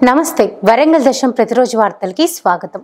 నమస్తే వరంగల్ దశం ప్రతిరోజు వార్తలకి స్వాగతం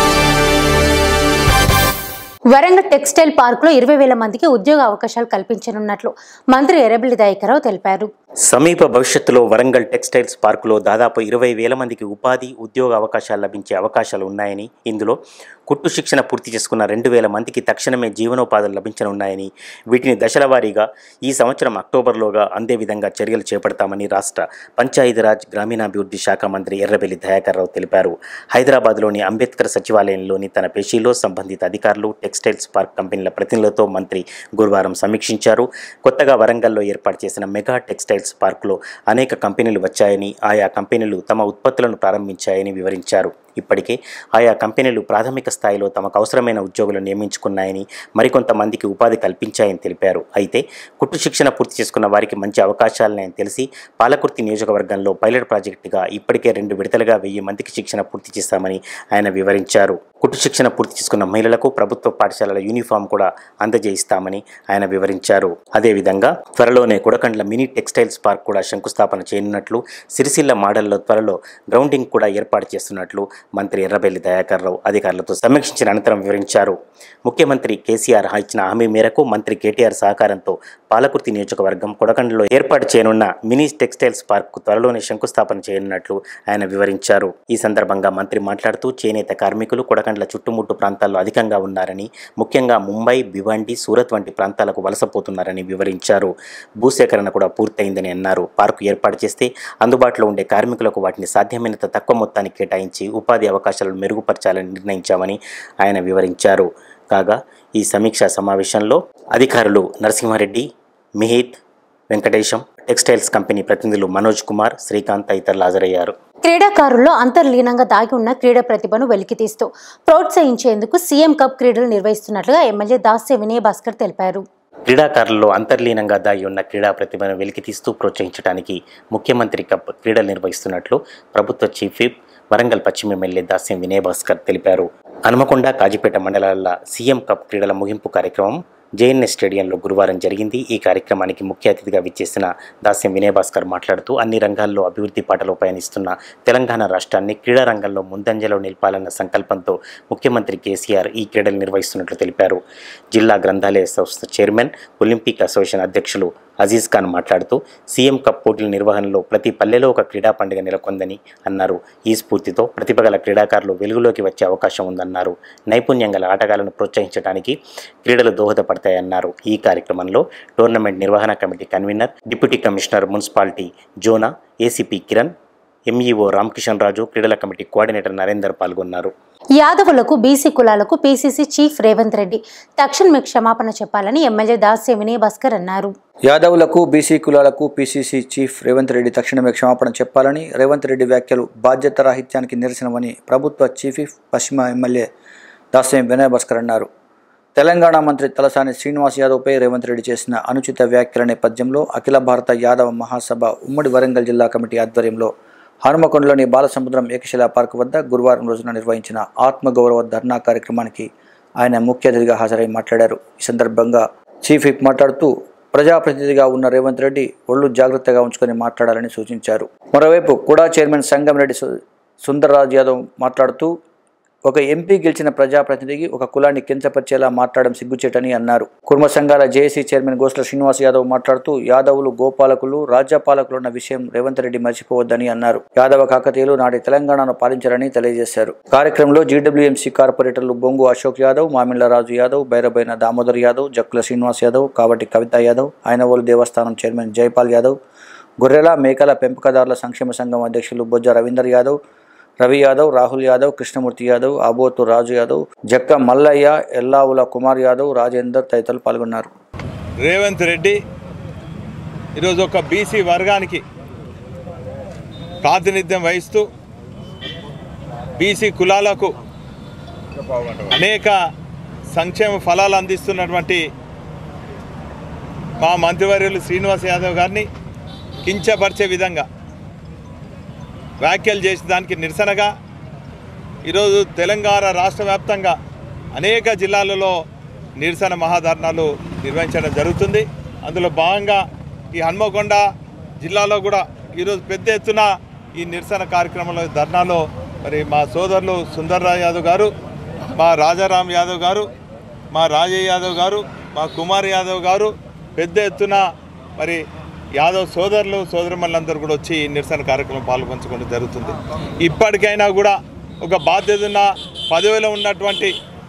వరంగల్ టెక్స్టైల్ పార్కులో ఇరవై వేల మందికి ఉద్యోగ అవకాశాలు కల్పించనున్నట్లు మంత్రి ఎర్రబెల్లి దయాకరావు తెలిపారు సమీప భవిష్యత్తులో వరంగల్ టెక్స్టైల్స్ పార్కులో దాదాపు ఇరవై వేల మందికి ఉపాధి ఉద్యోగ అవకాశాలు లభించే అవకాశాలు ఉన్నాయని ఇందులో కుట్టు శిక్షణ పూర్తి చేసుకున్న రెండు వేల మందికి తక్షణమే జీవనోపాధులు లభించనున్నాయని వీటిని దశల వారీగా ఈ సంవత్సరం అక్టోబర్లోగా అందే విధంగా చర్యలు చేపడతామని రాష్ట్ర పంచాయతీరాజ్ గ్రామీణాభివృద్ధి శాఖ మంత్రి ఎర్రబెల్లి దయాకర్రావు తెలిపారు హైదరాబాద్లోని అంబేద్కర్ సచివాలయంలోని తన పేషీలో సంబంధిత అధికారులు టెక్స్టైల్స్ పార్క్ కంపెనీల ప్రతినిధులతో మంత్రి గురువారం సమీక్షించారు కొత్తగా వరంగల్లో ఏర్పాటు చేసిన మెగా టెక్స్టైల్స్ పార్కులో అనేక కంపెనీలు వచ్చాయని ఆయా కంపెనీలు తమ ఉత్పత్తులను ప్రారంభించాయని వివరించారు ఇప్పటికే ఆయా కంపెనీలు ప్రాథమిక స్థాయిలో తమకు అవసరమైన ఉద్యోగులను నియమించుకున్నాయని మరికొంతమందికి ఉపాధి కల్పించాయని తెలిపారు అయితే కుట్టు శిక్షణ పూర్తి చేసుకున్న వారికి మంచి అవకాశాలనే తెలిసి పాలకుర్తి నియోజకవర్గంలో పైలట్ ప్రాజెక్టుగా ఇప్పటికే రెండు విడతలుగా వెయ్యి మందికి శిక్షణ పూర్తి చేస్తామని ఆయన వివరించారు కుట్టు శిక్షణ పూర్తి చేసుకున్న మహిళలకు ప్రభుత్వ పాఠశాలల యూనిఫామ్ కూడా అందజేయిస్తామని ఆయన వివరించారు అదేవిధంగా త్వరలోనే కుడకండ్ల మినీ టెక్స్టైల్స్ పార్క్ కూడా శంకుస్థాపన చేయనున్నట్లు సిరిసిల్ల మోడల్లో త్వరలో గ్రౌండింగ్ కూడా ఏర్పాటు చేస్తున్నట్లు మంత్రి ఎర్రబెల్లి దయాకర్ రావు అధికారులతో సమీక్షించిన అనంతరం వివరించారు ముఖ్యమంత్రి కేసీఆర్ ఇచ్చిన హామీ మేరకు మంత్రి కేటీఆర్ సహకారంతో పాలకుర్తి నియోజకవర్గం కొడకండలో ఏర్పాటు చేయనున్న మినీ టెక్స్టైల్స్ పార్క్ త్వరలోనే శంకుస్థాపన చేయనున్నట్లు ఆయన వివరించారు ఈ సందర్భంగా మంత్రి మాట్లాడుతూ చేనేత కార్మికులు కొడకండ్ల చుట్టుముట్టు ప్రాంతాల్లో అధికంగా ఉన్నారని ముఖ్యంగా ముంబై భివండి సూరత్ వంటి ప్రాంతాలకు వలసపోతున్నారని వివరించారు భూసేకరణ కూడా పూర్తయిందని అన్నారు పార్కు ఏర్పాటు చేస్తే అందుబాటులో ఉండే కార్మికులకు వాటిని సాధ్యమైనంత తక్కువ మొత్తానికి కేటాయించి ఉపాధి అవకాశాలను మెరుగుపరచాలని నిర్ణయించామని ఆయన వివరించారు కాగా ఈ సమీక్షా సమావేశంలో అధికారులు నరసింహారెడ్డి మిహిత్ వెంకటేశం టెక్స్టైల్స్ కంపెనీ ప్రతినిధులు మనోజ్ కుమార్ శ్రీకాంత్ తదితరులు హాజరయ్యారు క్రీడాకారుల్లో అంతర్లీనంగా దాగి ఉన్న క్రీడా ప్రతిభను వెలికితీస్తూ ప్రోత్సహించేందుకు సీఎం కప్ క్రీడలు నిర్వహిస్తున్నట్లుగా ఎమ్మెల్యే దాస్య వినయ్ భాస్కర్ తెలిపారు క్రీడాకారుల్లో అంతర్లీనంగా దాగి ఉన్న క్రీడా ప్రతిభను వెలికితీస్తూ ప్రోత్సహించడానికి ముఖ్యమంత్రి కప్ క్రీడలు నిర్వహిస్తున్నట్లు ప్రభుత్వ చీఫ్ విప్ వరంగల్ పశ్చిమ ఎమ్మెల్యే దాస్యం వినయ్ భాస్కర్ తెలిపారు హనుమకొండ కాజిపేట మండలాల సీఎం కప్ క్రీడల ముగింపు కార్యక్రమం జేఎన్ఎస్ స్టేడియంలో గురువారం జరిగింది ఈ కార్యక్రమానికి ముఖ్య అతిథిగా విచ్చేసిన దాస్యం వినయ్ భాస్కర్ మాట్లాడుతూ అన్ని రంగాల్లో అభివృద్ధి పాటలో పయనిస్తున్న తెలంగాణ రాష్ట్రాన్ని క్రీడా రంగంలో ముందంజలో నిలపాలన్న సంకల్పంతో ముఖ్యమంత్రి కేసీఆర్ ఈ క్రీడలు నిర్వహిస్తున్నట్లు తెలిపారు జిల్లా గ్రంథాలయ సంస్థ చైర్మన్ ఒలింపిక్ అసోసియేషన్ అధ్యక్షులు అజీజ్ ఖాన్ మాట్లాడుతూ సీఎం కప్ పోటీల నిర్వహణలో ప్రతి పల్లెలో ఒక క్రీడా పండుగ నెలకొందని అన్నారు ఈ స్ఫూర్తితో ప్రతిభ గల క్రీడాకారులు వెలుగులోకి వచ్చే అవకాశం ఉందన్నారు నైపుణ్యం గల ఆటగాళ్లను ప్రోత్సహించడానికి క్రీడలు దోహదపడతాయన్నారు ఈ కార్యక్రమంలో టోర్నమెంట్ నిర్వహణ committee convener deputy commissioner municipality జోనా ఏసీపీ కిరణ్ ఎంఈఓ రామకిషన్ రాజు క్రీడల కమిటీ కోఆర్డినేటర్ నరేందర్ పాల్గొన్నారు యాదవులకు బీసీ కులాలకు పీసీసీ చీఫ్ రేవంత్ రెడ్డి తక్షణమే క్షమాపణ చెప్పాలని ఎమ్మెల్యే దాస్య వినయ్ భాస్కర్ అన్నారు యాదవులకు బీసీ కులాలకు పీసీసీ చీఫ్ రేవంత్ రెడ్డి తక్షణమే క్షమాపణ చెప్పాలని రేవంత్ రెడ్డి వ్యాఖ్యలు బాధ్యత రాహిత్యానికి నిరసనమని ప్రభుత్వ చీఫ్ విప్ పశ్చిమ ఎమ్మెల్యే దాస్యం వినయ్ భాస్కర్ అన్నారు తెలంగాణ మంత్రి తలసాని శ్రీనివాస్ యాదవ్పై రేవంత్ రెడ్డి చేసిన అనుచిత వ్యాఖ్యల నేపథ్యంలో అఖిల భారత యాదవ మహాసభ ఉమ్మడి వరంగల్ జిల్లా కమిటీ ఆధ్వర్యంలో హనుమకొండలోని బాలసముద్రం ఏకశిలా పార్క్ వద్ద గురువారం రోజున నిర్వహించిన ఆత్మగౌరవ ధర్నా కార్యక్రమానికి ఆయన ముఖ్య అతిథిగా హాజరై మాట్లాడారు ఈ సందర్భంగా చీఫ్ విప్ మాట్లాడుతూ ప్రజాప్రతినిధిగా ఉన్న రేవంత్ రెడ్డి ఒళ్ళు జాగ్రత్తగా ఉంచుకొని మాట్లాడాలని సూచించారు మరోవైపు కుడా చైర్మన్ సంగంరెడ్డి సు- సుందర్రాజ్ యాదవ్ మాట్లాడుతూ ఒక ఎంపీ గెలిచిన ప్రజాప్రతినిధికి ఒక కులాన్ని కించపరిచేలా మాట్లాడడం సిగ్గుచేటని అన్నారు కుర్మ సంఘాల జేఏసీ చైర్మన్ గోస్ల శ్రీనివాస్ యాదవ్ మాట్లాడుతూ యాదవులు గోపాలకులు రాజ్యపాలకులు ఉన్న విషయం రేవంత్ రెడ్డి మర్చిపోవద్దని అన్నారు యాదవ కాకతీయులు నాటి తెలంగాణను పాలించారని తెలియజేశారు కార్యక్రమంలో జీడబ్ల్యూఎంసీ కార్పొరేటర్లు బొంగు అశోక్ యాదవ్ మామిళ్ల రాజు యాదవ్ బైరబైన దామోదర్ యాదవ్ జక్కుల శ్రీనివాస్ యాదవ్ కావటి కవిత యాదవ్ ఆయనవోలు దేవస్థానం చైర్మన్ జైపాల్ యాదవ్ గొర్రెల మేకల పెంపకదారుల సంక్షేమ సంఘం అధ్యక్షులు బొజ్జ రవీందర్ యాదవ్ రవి యాదవ్ రాహుల్ యాదవ్ కృష్ణమూర్తి యాదవ్ ఆబోతు రాజు యాదవ్ జక్క మల్లయ్య ఎల్లావుల కుమార్ యాదవ్ రాజేందర్ తదితరులు పాల్గొన్నారు రేవంత్ రెడ్డి ఈరోజు ఒక బీసీ వర్గానికి ప్రాతినిధ్యం వహిస్తూ బీసీ కులాలకు అనేక సంక్షేమ ఫలాలు అందిస్తున్నటువంటి మా మంత్రివర్యులు శ్రీనివాస్ యాదవ్ గారిని కించపరిచే విధంగా వ్యాఖ్యలు చేసిన దానికి నిరసనగా ఈరోజు తెలంగాణ రాష్ట్ర వ్యాప్తంగా అనేక జిల్లాలలో నిరసన మహాధర్నాలు నిర్వహించడం జరుగుతుంది అందులో భాగంగా ఈ హన్మకొండ జిల్లాలో కూడా ఈరోజు పెద్ద ఎత్తున ఈ నిరసన కార్యక్రమంలో ధర్నాలో మరి మా సోదరులు సుందర్రావు యాదవ్ గారు మా రాజారాం యాదవ్ గారు మా రాజయ్య యాదవ్ గారు మా కుమార్ యాదవ్ గారు పెద్ద ఎత్తున మరి యాదవ్ సోదరులు సోదరిమణులందరూ కూడా వచ్చి ఈ నిరసన కార్యక్రమం పాల్పంచుకోవడం జరుగుతుంది ఇప్పటికైనా కూడా ఒక బాధ్యత ఉన్న పదవిలో ఉన్నటువంటి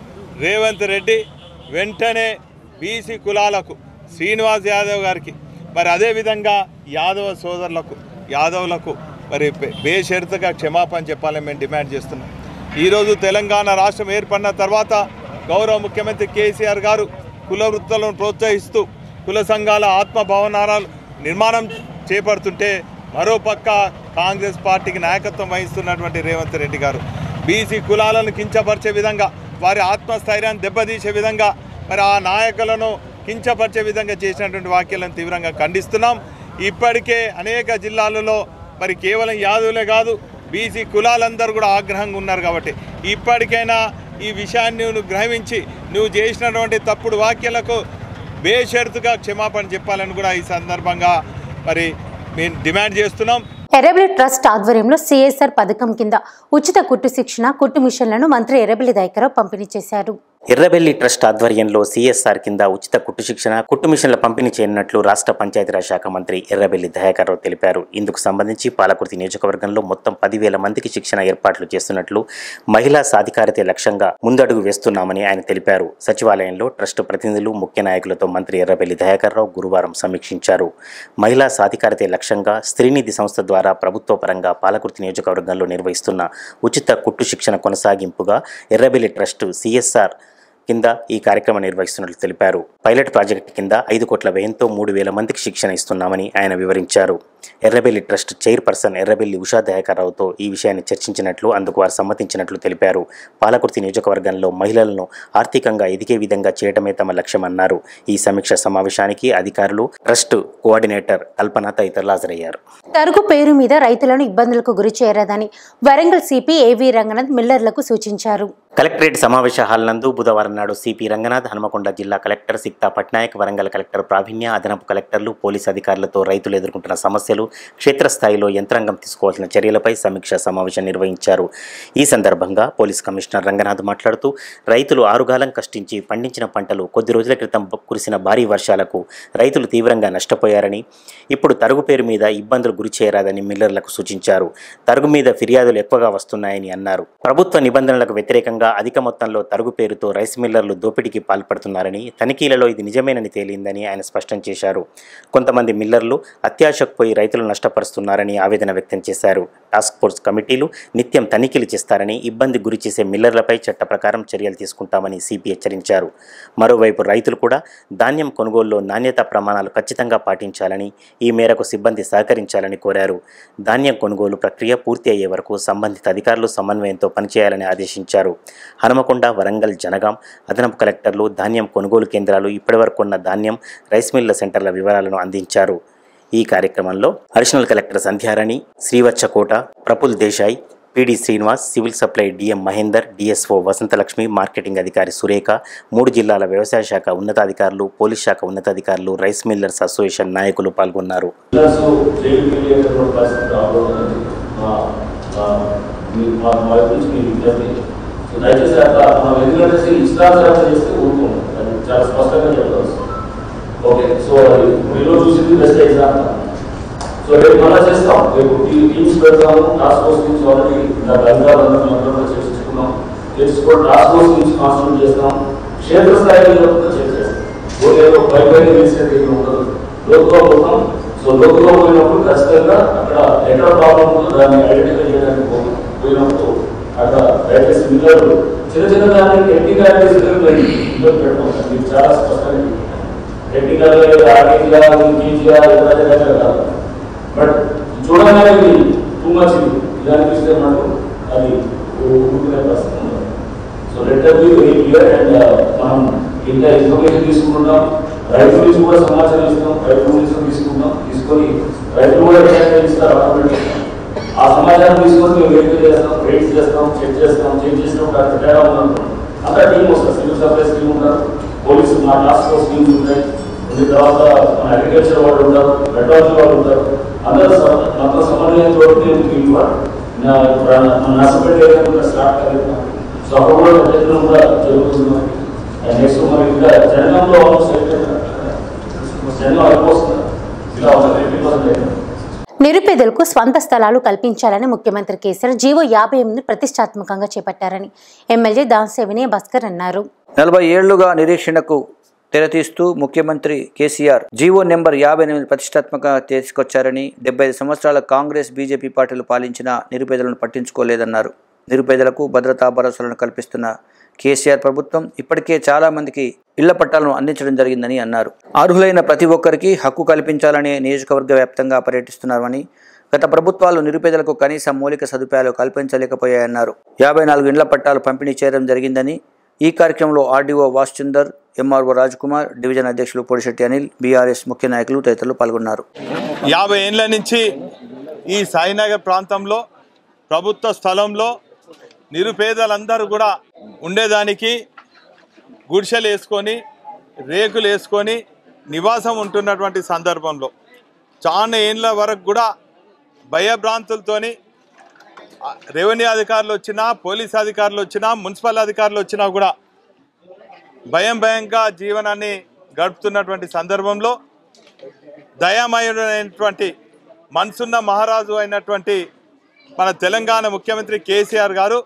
రేవంత్ రెడ్డి వెంటనే బీసీ కులాలకు శ్రీనివాస్ యాదవ్ గారికి మరి అదేవిధంగా యాదవ సోదరులకు యాదవులకు మరి బే- బేషరతుగా క్షమాపణ చెప్పాలని మేము డిమాండ్ చేస్తున్నాం ఈరోజు తెలంగాణ రాష్ట్రం ఏర్పడిన తర్వాత గౌరవ ముఖ్యమంత్రి కేసీఆర్ గారు కుల వృత్తులను ప్రోత్సహిస్తూ కుల సంఘాల ఆత్మ భవనాలు నిర్మాణం చేపడుతుంటే మరోపక్క కాంగ్రెస్ పార్టీకి నాయకత్వం వహిస్తున్నటువంటి రేవంత్ రెడ్డి గారు బీసీ కులాలను కించపరిచే విధంగా వారి ఆత్మస్థైర్యాన్ని దెబ్బతీసే విధంగా మరి ఆ నాయకులను కించపరిచే విధంగా చేసినటువంటి వ్యాఖ్యలను తీవ్రంగా ఖండిస్తున్నాం ఇప్పటికే అనేక జిల్లాలలో మరి కేవలం యాదవులే కాదు బీసీ కులాలందరూ కూడా ఆగ్రహంగా ఉన్నారు కాబట్టి ఇప్పటికైనా ఈ విషయాన్ని నువ్వు గ్రహించి నువ్వు చేసినటువంటి తప్పుడు వ్యాఖ్యలకు బేషరతుగా క్షమాపణ చెప్పాలని కూడా ఈ సందర్భంగా మరి మేము డిమాండ్ చేస్తున్నాం ఎర్రబెల్లి ట్రస్ట్ ఆధ్వర్యంలో సిఎస్ఆర్ పథకం కింద ఉచిత కుట్టు శిక్షణ కుట్టు మిషన్లను మంత్రి ఎర్రబెల్లి దయకరావు పంపిణీ చేశారు ఎర్రబెల్లి ట్రస్ట్ ఆధ్వర్యంలో సిఎస్ఆర్ కింద ఉచిత కుట్టు శిక్షణ కుట్టు మిషన్ల పంపిణీ చేయనున్నట్లు రాష్ట్ర పంచాయతీరాజ్ శాఖ మంత్రి ఎర్రబెల్లి దయాకర్ రావు తెలిపారు ఇందుకు సంబంధించి పాలకుర్తి నియోజకవర్గంలో మొత్తం పదివేల మందికి శిక్షణ ఏర్పాట్లు చేస్తున్నట్లు మహిళా సాధికారతే లక్ష్యంగా ముందడుగు వేస్తున్నామని ఆయన తెలిపారు సచివాలయంలో ట్రస్ట్ ప్రతినిధులు ముఖ్య నాయకులతో మంత్రి ఎర్రబెల్లి దయాకర్ రావు గురువారం సమీక్షించారు మహిళా సాధికారతే లక్ష్యంగా స్త్రీనిధి సంస్థ ద్వారా ప్రభుత్వ పరంగా పాలకుర్తి నియోజకవర్గంలో నిర్వహిస్తున్న ఉచిత కుట్టు శిక్షణ కొనసాగింపుగా ఎర్రబెల్లి ట్రస్ట్ సిఎస్ఆర్ కింద ఈ కార్యక్రమం నిర్వహిస్తున్నట్లు తెలిపారు పైలట్ ప్రాజెక్టు కింద ఐదు కోట్ల వ్యయంతో మూడు వేల మందికి శిక్షణ ఇస్తున్నామని ఆయన వివరించారు ఎర్రబెల్లి ట్రస్ట్ చైర్పర్సన్ ఎర్రబెల్లి ఉషా దయాకర్రావుతో ఈ విషయాన్ని చర్చించినట్లు అందుకు వారు సమ్మతించినట్లు తెలిపారు పాలకుర్తి నియోజకవర్గంలో మహిళలను ఆర్థికంగా ఎదిగే విధంగా చేయడమే తమ లక్ష్యమన్నారు ఈ సమీక్ష సమావేశానికి అధికారులు ట్రస్ట్ కోఆర్డినేటర్ కల్పన తదితరులు హాజరయ్యారు తరుగు పేరు మీద రైతులను ఇబ్బందులకు గురి చేయరాదని వరంగల్ సిపి ఏవి రంగనాథ్ మిల్లర్లకు సూచించారు కలెక్టరేట్ సమావేశ హాల్ నందు బుధవారం నాడు సిపి రంగనాథ్ హనుమకొండ జిల్లా కలెక్టర్ సిక్తా పట్నాయక్ వరంగల్ కలెక్టర్ ప్రావీణ్య అదనపు కలెక్టర్లు పోలీసు అధికారులతో రైతులు ఎదుర్కొంటున్న సమస్యలు క్షేత్రస్థాయిలో యంత్రాంగం తీసుకోవాల్సిన చర్యలపై సమీక్షా సమావేశం నిర్వహించారు ఈ సందర్భంగా పోలీస్ కమిషనర్ రంగనాథ్ మాట్లాడుతూ రైతులు ఆరుగాలం కష్టించి పండించిన పంటలు కొద్ది రోజుల క్రితం బ- కురిసిన భారీ వర్షాలకు రైతులు తీవ్రంగా నష్టపోయారని ఇప్పుడు తరుగు పేరు మీద ఇబ్బందులు గురి చేయరాదని మిల్లర్లకు సూచించారు తరుగు మీద ఫిర్యాదులు ఎక్కువగా వస్తున్నాయని అన్నారు ప్రభుత్వ నిబంధనలకు వ్యతిరేకంగా అధిక మొత్తంలో తరుగు పేరుతో రైస్ మిల్లర్లు దోపిడీకి పాల్పడుతున్నారని తనిఖీలలో ఇది నిజమేనని తేలిందని ఆయన స్పష్టం చేశారు కొంతమంది మిల్లర్లు అత్యాశకు పోయి రైతులు నష్టపరుస్తున్నారని ఆవేదన వ్యక్తం చేశారు టాస్క్ ఫోర్స్ కమిటీలు నిత్యం తనిఖీలు చేస్తారని ఇబ్బంది గురి చేసే మిల్లర్లపై చట్ట ప్రకారం చర్యలు తీసుకుంటామని సిపి హెచ్చరించారు మరోవైపు రైతులు కూడా ధాన్యం కొనుగోలులో నాణ్యతా ప్రమాణాలు ఖచ్చితంగా పాటించాలని ఈ మేరకు సిబ్బంది సహకరించాలని కోరారు ధాన్యం కొనుగోలు ప్రక్రియ పూర్తి అయ్యే వరకు సంబంధిత అధికారులు సమన్వయంతో పనిచేయాలని ఆదేశించారు హనుమకొండ వరంగల్ జనగాం అదనపు కలెక్టర్లు ధాన్యం కొనుగోలు కేంద్రాలు ఇప్పటివరకు ఉన్న ధాన్యం రైస్ మిల్ల సెంటర్ల వివరాలను అందించారు ఈ కార్యక్రమంలో additional collector Sandhyarani Srivatsa Kota Praful Desai PD Srinivas civil supply DM Mahender DSO Vasanthalakshmi marketing అధికారి సురేఖ మూడు జిల్లాల వ్యవసాయ శాఖ ఉన్నతాధికారులు పోలీస్ శాఖ ఉన్నతాధికారులు రైస్ మిల్లర్స్ అసోసియేషన్ నాయకులు పాల్గొన్నారు పిల్లర్స్ జైలుకి వెళ్ళేటటువంటి పరిస్థితి రాబోతుంది మా మా మీ మా మా వైపు నుంచి మీ విజ్ఞప్తి సో దయచేసి అట్లా మనం ఎందుకంటే ఇష్టాచారం చేస్తే ఊరుకోండి అది చాలా స్పష్టంగా చెప్పవచ్చు ఓకే సో అది మీరు చూసింది బెస్ట్ ఎగ్జాంపుల్ సో రేపు మళ్ళీ చేస్తాం రేపు టీ- టీమ్స్ పెడతాము టాస్క్ ఫోర్స్ టీమ్స్ ఆల్రెడీ ఇలా అధికారులందరూ అందరూ కూడా చర్చించుకున్నాం చర్చించుకొని టాస్క్ ఫోర్స్ టీమ్స్ కాన్స్టిట్యూట్ చేస్తాం క్షేత్రస్థాయిలో కూడా చెక్ చేస్తాం ఓకేదో పై పైన తెలిసేది ఏమి ఉండదు లోతులో పోతాం సో లోతులో పోయినప్పుడు ఖచ్చితంగా అక్కడ ఎక్కడ ప్రాబ్లం ఉందో దాన్ని ఐడెంటిఫై చేయడానికి పో- పోయినప్పుడు అక్కడ దయచేసి మిల్లర్ చిన్న చిన్న దానికి టెక్నికల్ ఇబ్బంది పెట్టడం మీకు చాలా స్పష్టంగా టెక్నికల్ ఆర్టీగా కేజీగా కాదు బట్ చూడగానే ఇది టూ మచ్ ఇది ఇదానికి చూస్తే మనకు అది ఊరుకునే పరిస్థితి ఉండదు so let be very clear and మనం ఇంత ఇన్ఫర్మేషన్ తీసుకుంటున్నాం రైతు నుంచి కూడా సమాచారం ఇస్తాం రైతు నుంచి తీసుకుంటాం తీసుకొని రైతులు కూడా ఏదైతే ఇస్తారు ఆటోమేటిక్ ఆ సమాచారం తీసుకొని మేము వెరిఫై చేస్తాం రేట్స్ చేస్తాం చెక్ చేస్తాం చెక్ చేసినప్పుడు అక్కడ తేడా ఉందనుకోండి అంతా టీం వస్తారు సివిల్ సప్లైస్ టీం ఉంటారు పోలీసు మా టాస్క్ ఫోర్స్ టీమ్స్ ఉంటాయి ఉండిన తర్వాత మన అగ్రికల్చర్ వాళ్ళు ఉంటారు మెట్రాలజీ వాళ్ళు ఉంటారు అందరూ స- మొత్తం आपका समन्वय जोड़ते हैं फील्ड पर నష్టపెట్టి ఏదైనా స్టార్ట్ కలుగుతాం సో అప్పుడు కూడా ప్రయత్నం కూడా జరుగుతుంది అండ్ నెక్స్ట్ మరి ఇంకా జనగంలో ఆల్మోస్ట్ జనగం అయిపోతుంది ఇలా ఒక ఫిఫ్టీ పర్సెంట్ నిరుపేదలకు స్వంత స్థలాలు కల్పించాలని ముఖ్యమంత్రి కేసీఆర్ జీవో యాభై ఎనిమిది ప్రతిష్టాత్మకంగా చేపట్టారని ఎమ్మెల్యే దాసే వినయ్ భాస్కర్ అన్నారు నలభై ఏళ్లుగా నిరీక్షణకు తెరతీస్తూ ముఖ్యమంత్రి కేసీఆర్ జీవో నెంబర్ యాభై ఎనిమిది ప్రతిష్టాత్మకంగా తీసుకొచ్చారని డెబ్బై ఐదు సంవత్సరాల కాంగ్రెస్ బీజేపీ పార్టీలు పాలించిన నిరుపేదలను పట్టించుకోలేదన్నారు నిరుపేదలకు భద్రతా భరోసాలను కల్పిస్తున్న కేసీఆర్ ప్రభుత్వం ఇప్పటికే చాలా మందికి ఇళ్ల పట్టాలను అందించడం జరిగిందని అన్నారు అర్హులైన ప్రతి ఒక్కరికి హక్కు కల్పించాలని నియోజకవర్గ వ్యాప్తంగా పర్యటిస్తున్నారని గత ప్రభుత్వాలు నిరుపేదలకు కనీస మౌలిక సదుపాయాలు కల్పించలేకపోయాయన్నారు యాభై నాలుగు ఇండ్ల పట్టాలు పంపిణీ చేయడం జరిగిందని ఈ కార్యక్రమంలో RDO Vasuchander MRO Kumar division అధ్యక్షులు పొడిశెట్టి అనిల్ బీఆర్ఎస్ ముఖ్య నాయకులు తదితరులు పాల్గొన్నారు యాభై ఏండ్ల నుంచి ఈ సాయినగర్ ప్రాంతంలో ప్రభుత్వ స్థలంలో నిరుపేదలందరూ కూడా ఉండేదానికి గుడిసెలు వేసుకొని రేకులు వేసుకొని నివాసం ఉంటున్నటువంటి సందర్భంలో చాలా ఏండ్ల వరకు కూడా భయభ్రాంతులతోని ఆ, రెవెన్యూ అధికారులు వచ్చినా పోలీస్ అధికారులు వచ్చినా మున్సిపల్ అధికారులు వచ్చినా కూడా భయం భయంగా జీవనాన్ని గడుపుతున్నటువంటి సందర్భంలో దయామయుడైనటువంటి మనసున్న మహారాజు అయినటువంటి మన తెలంగాణ ముఖ్యమంత్రి కేసీఆర్ గారు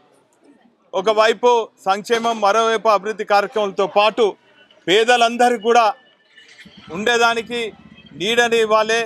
ఒకవైపు సంక్షేమం మరోవైపు అభివృద్ధి కార్యక్రమాలతో పాటు పేదలందరికీ కూడా ఉండేదానికి నీడని ఇవ్వాలి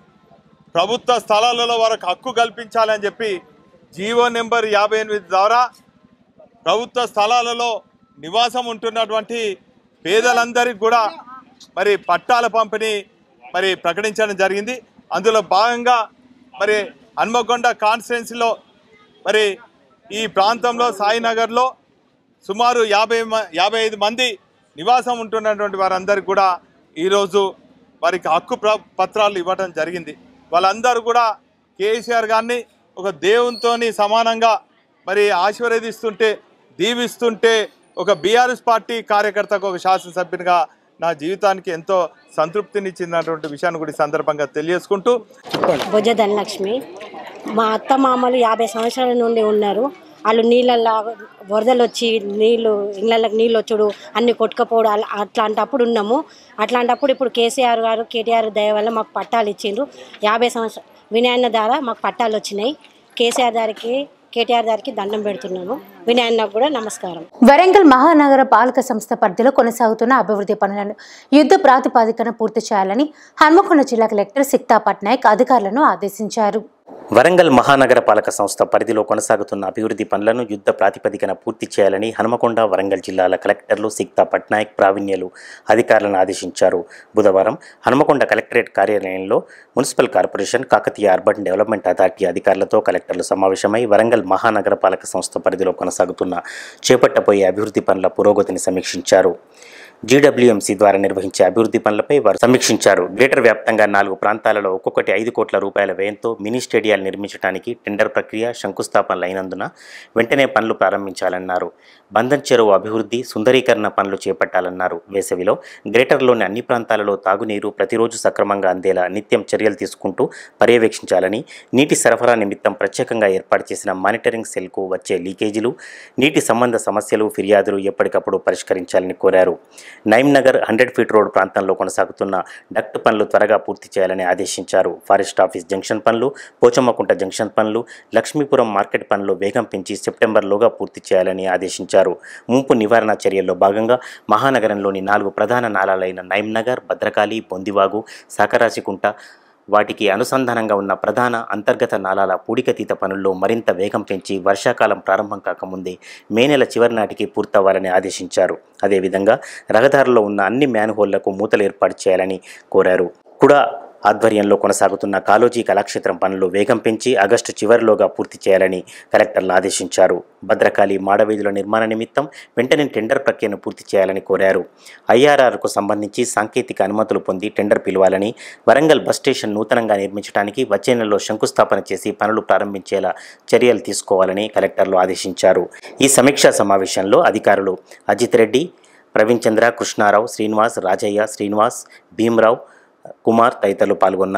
ప్రభుత్వ స్థలాలలో వారికి హక్కు కల్పించాలని చెప్పి జీవో నెంబర్ యాభై ఎనిమిది ద్వారా ప్రభుత్వ స్థలాలలో నివాసం ఉంటున్నటువంటి పేదలందరికీ కూడా మరి పట్టాల పంపిణీ మరి ప్రకటించడం జరిగింది అందులో భాగంగా మరి హన్మకొండ కాన్స్టిట్యున్సీలో మరి ఈ ప్రాంతంలో సాయినగర్లో సుమారు యాభై మ- యాభై ఐదు మంది నివాసం ఉంటున్నటువంటి వారందరికీ కూడా ఈరోజు వారికి హక్కు ప్ర పత్రాలు ఇవ్వడం జరిగింది వాళ్ళందరూ కూడా కేసీఆర్ గారిని ఒక దేవునితోని సమానంగా మరి ఆశీర్వదిస్తుంటే దీవిస్తుంటే ఒక బీఆర్ఎస్ పార్టీ కార్యకర్తకు ఒక శాసనసభ్యునిగా నా జీవితానికి ఎంతో సంతృప్తినిచ్చినటువంటి విషయాన్ని కూడా ఈ సందర్భంగా తెలియజేసుకుంటూ భుజ ధనలక్ష్మి మా అత్త మామలు యాభై సంవత్సరాల నుండి ఉన్నారు వాళ్ళు నీళ్ళల్లో వరదలు వచ్చి నీళ్ళు ఇళ్ళకి నీళ్ళు వచ్చుడు అన్ని కొట్టుకపోవడం అలా అట్లాంటప్పుడు ఉన్నాము అట్లాంటప్పుడు ఇప్పుడు కేసీఆర్ గారు కేటీఆర్ దయ వల్ల మాకు పట్టాలు ఇచ్చిండ్రు యాభై సంవత్సరం వినాయన్న ద్వారా మాకు పట్టాలు వచ్చినాయి కేసీఆర్ గారికి కేటీఆర్ గారికి దండం పెడుతున్నాము వినాయన్నకు కూడా నమస్కారం వరంగల్ మహానగర పాలక సంస్థ పరిధిలో కొనసాగుతున్న అభివృద్ధి పనులను యుద్ధ ప్రాతిపాదికన పూర్తి చేయాలని హన్మకొండ జిల్లా కలెక్టర్ సిక్తా పట్నాయక్ అధికారులను ఆదేశించారు వరంగల్ మహానగర పాలక సంస్థ పరిధిలో కొనసాగుతున్న అభివృద్ధి పనులను యుద్ధ ప్రాతిపదికన పూర్తి చేయాలని హనుమకొండ వరంగల్ జిల్లాల కలెక్టర్లు సిక్తా పట్నాయక్ ప్రావీణ్యులు అధికారులను ఆదేశించారు బుధవారం హనుమకొండ కలెక్టరేట్ కార్యాలయంలో municipal corporation Kakatiya urban development authority అధికారులతో కలెక్టర్లు సమావేశమై వరంగల్ మహానగర పాలక సంస్థ పరిధిలో కొనసాగుతున్న చేపట్టబోయే అభివృద్ధి పనుల పురోగతిని సమీక్షించారు జీడబ్ల్యూఎంసీ ద్వారా నిర్వహించే అభివృద్ధి పనులపై వారు సమీక్షించారు గ్రేటర్ వ్యాప్తంగా నాలుగు ప్రాంతాలలో ఒక్కొక్కటి ఐదు కోట్ల రూపాయల వ్యయంతో మినీ స్టేడియాలు నిర్మించడానికి టెండర్ ప్రక్రియ శంకుస్థాపనలు అయినందున వెంటనే పనులు ప్రారంభించాలన్నారు బంధన్ చెరువు అభివృద్ధి సుందరీకరణ పనులు చేపట్టాలన్నారు వేసవిలో గ్రేటర్లోని అన్ని ప్రాంతాలలో తాగునీరు ప్రతిరోజు సక్రమంగా అందేలా నిత్యం చర్యలు తీసుకుంటూ పర్యవేక్షించాలని నీటి సరఫరా నిమిత్తం ప్రత్యేకంగా ఏర్పాటు చేసిన మానిటరింగ్ సెల్కు వచ్చే లీకేజీలు నీటి సంబంధ సమస్యలు ఫిర్యాదులు ఎప్పటికప్పుడు పరిష్కరించాలని కోరారు Naim Nagar hundred feet road ప్రాంతంలో కొనసాగుతున్న డక్ట్ పనులు త్వరగా పూర్తి చేయాలని ఆదేశించారు ఫారెస్ట్ ఆఫీస్ జంక్షన్ పనులు పోచమ్మకుంట జంక్షన్ పనులు లక్ష్మీపురం మార్కెట్ పనులు వేగం పెంచి సెప్టెంబర్లోగా పూర్తి చేయాలని ఆదేశించారు ముంపు నివారణ చర్యల్లో భాగంగా మహానగరంలోని నాలుగు ప్రధాన నాలాలైన నైమ్ నగర్ భద్రకాళి బొందివాగు సాకరాసికుంట వాటికి అనుసంధానంగా ఉన్న ప్రధాన అంతర్గత నాలాల పూడికతీత పనుల్లో మరింత వేగం పెంచి వర్షాకాలం ప్రారంభం కాకముందే మే నెల చివరి నాటికి పూర్తవ్వాలని ఆదేశించారు అదేవిధంగా రహదారుల్లో ఉన్న అన్ని మ్యాన్హోళ్లకు మూతలు ఏర్పాటు చేయాలని కోరారు కూడా ఆధ్వర్యంలో కొనసాగుతున్న కాలోజీ కళాక్షేత్రం పనులు వేగం పెంచి ఆగస్టు చివరిలోగా పూర్తి చేయాలని కలెక్టర్లు ఆదేశించారు భద్రకాళి మాడవీధుల నిర్మాణ నిమిత్తం వెంటనే టెండర్ ప్రక్రియను పూర్తి చేయాలని కోరారు ఐఆర్ఆర్కు సంబంధించి సాంకేతిక అనుమతులు పొంది టెండర్ పిలవాలని వరంగల్ బస్ స్టేషన్ నూతనంగా నిర్మించడానికి వచ్చే నెలలో శంకుస్థాపన చేసి పనులు ప్రారంభించేలా చర్యలు తీసుకోవాలని కలెక్టర్లు ఆదేశించారు ఈ సమీక్షా సమావేశంలో అధికారులు అజిత్ రెడ్డి ప్రవీణ్ చంద్ర కృష్ణారావు శ్రీనివాస్ రాజయ్య శ్రీనివాస్ భీమరావు కుమార్ తదితరులు పాల్గొన్నారు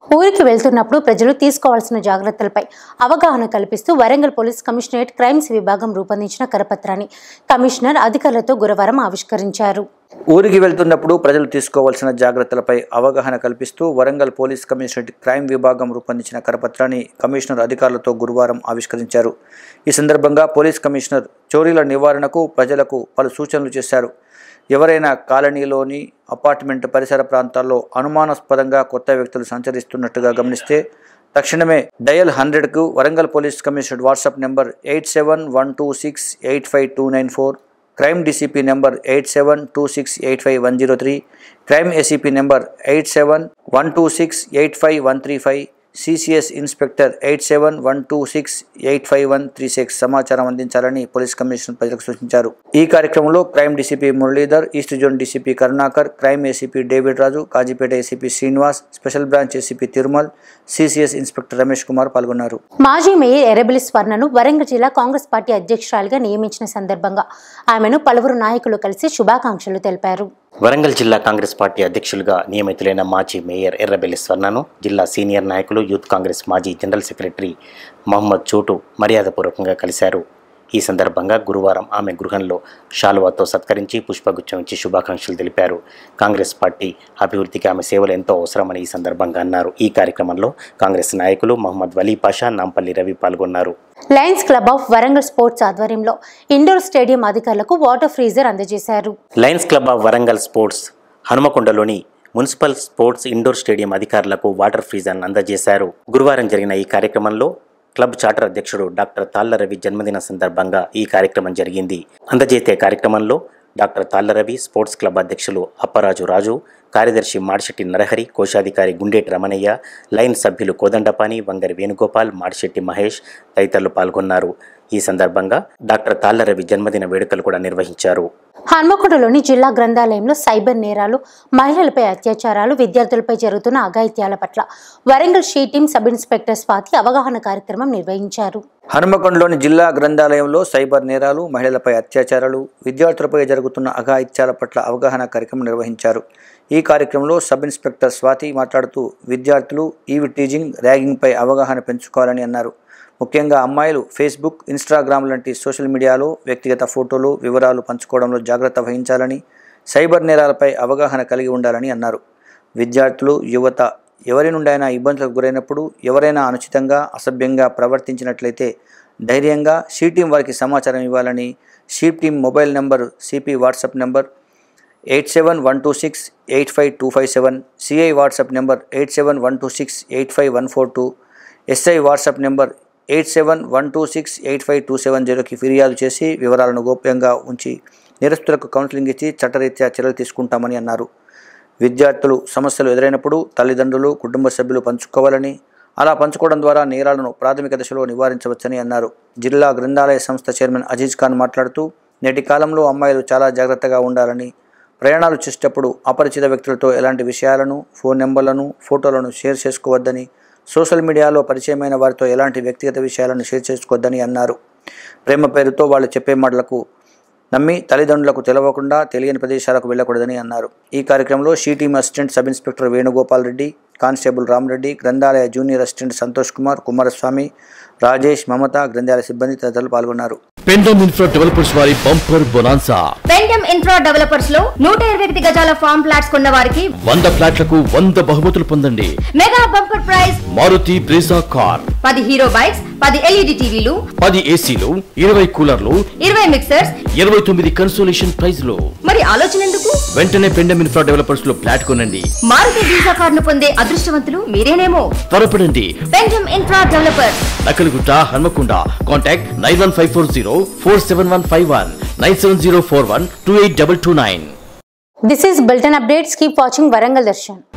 ఊరికి వెళ్తున్నప్పుడు ప్రజలు తీసుకోవాల్సిన జాగ్రత్తలపై అవగాహన కల్పిస్తూ వరంగల్ పోలీస్ కమిషనరేట్ క్రైమ్స్ విభాగం రూపొందించిన కరపత్రాన్ని కమిషనర్ అధికారులతో గురువారం ఆవిష్కరించారు ఊరికి వెళ్తున్నప్పుడు ప్రజలు తీసుకోవాల్సిన జాగ్రత్తలపై అవగాహన కల్పిస్తూ వరంగల్ పోలీస్ కమిషనరేట్ క్రైమ్ విభాగం రూపొందించిన కరపత్రాన్ని కమిషనర్ అధికారులతో గురువారం ఆవిష్కరించారు ఈ సందర్భంగా పోలీస్ కమిషనర్ చోరీల నివారణకు ప్రజలకు పలు సూచనలు చేశారు ఎవరైనా కాలనీలోని అపార్ట్మెంట్ పరిసర ప్రాంతాల్లో అనుమానాస్పదంగా కొత్త వ్యక్తులు సంచరిస్తున్నట్టుగా గమనిస్తే తక్షణమే డయల్ హండ్రెడ్కు Warangal police commissioner WhatsApp number eight seven one two six eight five two nine four crime DCP number eight seven two six eight five one zero three crime ACP number eight seven one two six eight five one three five CCS inspector eight seven one two six eight five one three six సమాచారం అందించాలని police commissioner ప్రజలకు సూచించారు ఈ కార్యక్రమంలో crime DCP Muralidhar east zone DCP Karunakar crime ACP David Raju Kazipet ACP Srinivas special branch ACP Thirumal CCS inspector Ramesh Kumar పాల్గొన్నారు మాజీ mayor Errabelli స్వర్ణను Warangal జిల్లా Congress party అధ్యక్షురాలిగా నియమించిన సందర్భంగా ఆమెను పలువురు నాయకులు కలిసి శుభాకాంక్షలు తెలిపారు వరంగల్ జిల్లా కాంగ్రెస్ పార్టీ అధ్యక్షులుగా నియమితులైన మాజీ మేయర్ ఎర్రబెల్లి స్వర్ణను జిల్లా సీనియర్ నాయకులు యూత్ కాంగ్రెస్ మాజీ జనరల్ సెక్రటరీ మహమ్మద్ చోటు మర్యాదపూర్వకంగా కలిశారు ఈ సందర్భంగా గురువారం ఆమె గృహంలో షాలువాతో సత్కరించి పుష్పగుచ్చం ఇచ్చి శుభాకాంక్షలు తెలిపారు కాంగ్రెస్ పార్టీ అభివృద్ధికి ఆమె సేవలు ఎంతో అవసరమని ఈ సందర్భంగా అన్నారు ఈ కార్యక్రమంలో కాంగ్రెస్ నాయకులు మహమ్మద్ వలీ పాషా నాంపల్లి రవి పాల్గొన్నారు Lions club of Warangal sports ఆధ్వర్యంలో ఇండోర్ స్టేడియం అధికారులకు వాటర్ ఫ్రీజర్ అందజేశారు Lions club of Warangal sports హనుమకొండలోని మున్సిపల్ స్పోర్ట్స్ ఇండోర్ స్టేడియం అధికారులకు వాటర్ ఫ్రీజర్ను అందజేశారు గురువారం జరిగిన ఈ కార్యక్రమంలో క్లబ్ చార్టర్ అధ్యక్షుడు డాక్టర్ తాళ్ల రవి జన్మదిన సందర్భంగా ఈ కార్యక్రమం జరిగింది అందజేతే కార్యక్రమంలో డాక్టర్ తాళ్ల రవి స్పోర్ట్స్ క్లబ్ అధ్యక్షులు అప్పరాజు రాజు కార్యదర్శి మాడిశెట్టి నరహరి కోశాధికారి గుండేటి రమణయ్య లైన్ సభ్యులు కోదండపాని వంగరి వేణుగోపాల్ మాడిశెట్టి మహేష్ తదితరులు పాల్గొన్నారు ఈ సందర్భంగా డాక్టర్ తాళ్ల రవి జన్మదిన వేడుకలు కూడా నిర్వహించారు హన్మకొండలోని జిల్లా గ్రంథాలయంలో సైబర్ నేరాలు మహిళలపై అత్యాచారాలు విద్యార్థులపై జరుగుతున్న అఘాయిత్యాల పట్ల Warangal she team sub inspector Swathi అవగాహన కార్యక్రమం నిర్వహించారు హనుమకొండలోని జిల్లా గ్రంథాలయంలో సైబర్ నేరాలు మహిళలపై అత్యాచారాలు విద్యార్థులపై జరుగుతున్న అఘాయిత్యాల పట్ల అవగాహన కార్యక్రమం నిర్వహించారు ఈ కార్యక్రమంలో సబ్ ఇన్స్పెక్టర్ స్వాతి మాట్లాడుతూ విద్యార్థులు ఈవి టీజింగ్ ర్యాగింగ్పై అవగాహన పెంచుకోవాలని అన్నారు ముఖ్యంగా అమ్మాయిలు ఫేస్బుక్ ఇన్స్టాగ్రామ్ లాంటి సోషల్ మీడియాలో వ్యక్తిగత ఫోటోలు వివరాలు పంచుకోవడంలో జాగ్రత్త వహించాలని సైబర్ నేరాలపై అవగాహన కలిగి ఉండాలని అన్నారు విద్యార్థులు యువత ఎవరి నుండైనా ఇబ్బందులకు గురైనప్పుడు ఎవరైనా అనుచితంగా అసభ్యంగా ప్రవర్తించినట్లయితే ధైర్యంగా షీ టీం వారికి సమాచారం ఇవ్వాలని she team mobile number CP WhatsApp number eight seven one two six eight five two five seven CI WhatsApp number eight seven one two six eight five one four two SI WhatsApp number eight seven one two six eight five two seven జీరోకి ఫిర్యాదు చేసి వివరాలను గోప్యంగా ఉంచి నిరస్తులకు counselling ఇచ్చి చట్టరీత్యా చర్యలు తీసుకుంటామని అన్నారు విద్యార్థులు సమస్యలు ఎదురైనప్పుడు తల్లిదండ్రులు కుటుంబ సభ్యులు పంచుకోవాలని అలా పంచుకోవడం ద్వారా నేరాలను ప్రాథమిక దశలో నివారించవచ్చని అన్నారు జిల్లా గ్రంథాలయ సంస్థ చైర్మన్ అజీజ్ ఖాన్ మాట్లాడుతూ నేటి కాలంలో అమ్మాయిలు చాలా జాగ్రత్తగా ఉండాలని ప్రయాణాలు చేసేటప్పుడు అపరిచిత వ్యక్తులతో ఎలాంటి విషయాలను ఫోన్ నెంబర్లను ఫోటోలను షేర్ చేసుకోవద్దని సోషల్ మీడియాలో పరిచయమైన వారితో ఎలాంటి వ్యక్తిగత విషయాలను షేర్ చేసుకోవద్దని అన్నారు ప్రేమ పేరుతో వాళ్ళు చెప్పే మాటలకు నమ్మి తల్లిదండ్రులకు తెలవకుండా తెలియని ప్రదేశాలకు వెళ్ళకూడదని అన్నారు ఈ కార్యక్రమంలో she team assistant sub inspector Venugopal Reddy constable Ramareddy గ్రంథాలయ జూనియర్ అసిస్టెంట్ సంతోష్ కుమార్ కుమారస్వామి రాజేష్ మమత గ్రంథాలయ సిబ్బంది తదితరులు పాల్గొన్నారు పెండమ్ ఇన్ఫ్రా డెవలపర్స్ వారి bumper bonanza Pendam infra developers లో నూట ఇరవై ఒకటి గజాల ఫామ్ ఫ్లాట్స్ కొన్న వారికి వంద ఫ్లాట్లకు వంద బహుమతులు పొందండి mega bumper prize Maruti Brezza car పది హీరో బైక్స్ పది ఎల్ఈడి టీవీలు పది ఏసీలు ఇరవై కూలర్లు ఇరవై మిక్సర్స్ ఇరవై తొమ్మిది కన్సోలేషన్ ప్రైజ్లు మరి ఆలోచన ఎందుకు వెంటనే పెండమ్ ఇన్ఫ్రా డెవలపర్స్ లో ఫ్లాట్ కొనండి మారుతి వీసా కార్డును పొందే అదృష్టవంతులు మీరేనేమో త్వరపడండి Pendam infra developers Nakkalagutta Hanamkonda contact nine one five four zero four seven one five one nine seven zero four one two eight double two nine this is Bilton updates keep watching Warangal Darshan